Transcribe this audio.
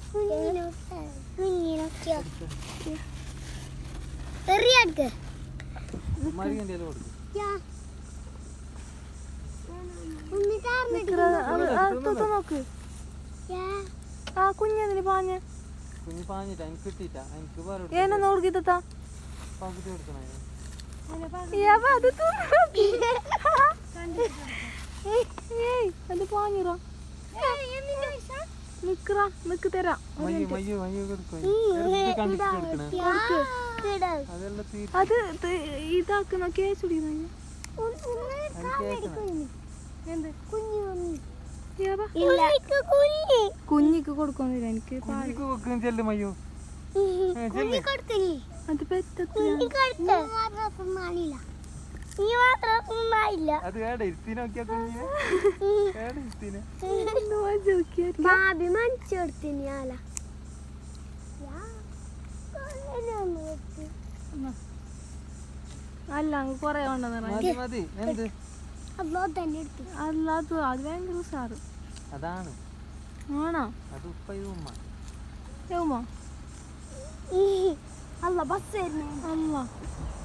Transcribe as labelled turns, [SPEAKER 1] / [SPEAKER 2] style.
[SPEAKER 1] കുഞ്ഞിനൊക്കെയോ എറിയാക്ക്
[SPEAKER 2] മരിയൻ്റെ ഇല കൊടുക്കും
[SPEAKER 3] അടുത്തത്തെ നോക്ക് ആ കുഞ്ഞതിന് പാഞ്ഞ്
[SPEAKER 2] കുഞ്ഞ് പാഞ്ഞിട്ടാ എനിക്ക് കിട്ടിയിട്ടാ എനിക്ക് വേറെ
[SPEAKER 3] ഏന നോക്കിത്താ
[SPEAKER 2] പകുതി കൊടുക്കണേ
[SPEAKER 3] ഏയ് അത് പാഞ്ഞിറ നിക്കറ നിക്ക് തരാം
[SPEAKER 2] മയ്യോ മയ്യോ മയ്യോ കൊടുക്കും വെറുതെ കണ്ടിട്ട് കൊടുക്കണേ അതെല്ലാം തീ
[SPEAKER 3] അത് ത് ഇതാക്കുന്ന കേസ് കുടിക്കുന്ന കുഞ്ഞിക്ക് കൊടുക്കുന്നില്ല എനിക്ക് പാല്.
[SPEAKER 2] കുഞ്ഞിക്ക് വെക്കും ചെല്ല് മയ്യോ ഏ, ചെല്ല്
[SPEAKER 3] അത് പെറ്റത്ത്
[SPEAKER 1] നീ മാത്രം ആയില്ല
[SPEAKER 2] അത് ഏടെ ഇരുത്തി നോക്കിയാ കുഞ്ഞിനെ ഏടെ ഇരുത്തിനെ
[SPEAKER 1] മാബി മനസ്സ് കൊടുത്തിന് ഞാല
[SPEAKER 3] അല്ല അങ്ങ് കൊറേ ഉണ്ടെന്ന്
[SPEAKER 2] മതി മതി എന്ത്
[SPEAKER 1] അല്ലോ തന്നെ എടുത്തു
[SPEAKER 3] അല്ല അത് അത് ഭയങ്കര ഉഷാറ്
[SPEAKER 2] അതാണ്
[SPEAKER 3] ആണോ
[SPEAKER 2] അത് ഉപ്പ ഇത് ഉമ്മ
[SPEAKER 3] ഏവുമോ
[SPEAKER 1] അല്ല ബസ് വരുന്നേ
[SPEAKER 3] അല്ല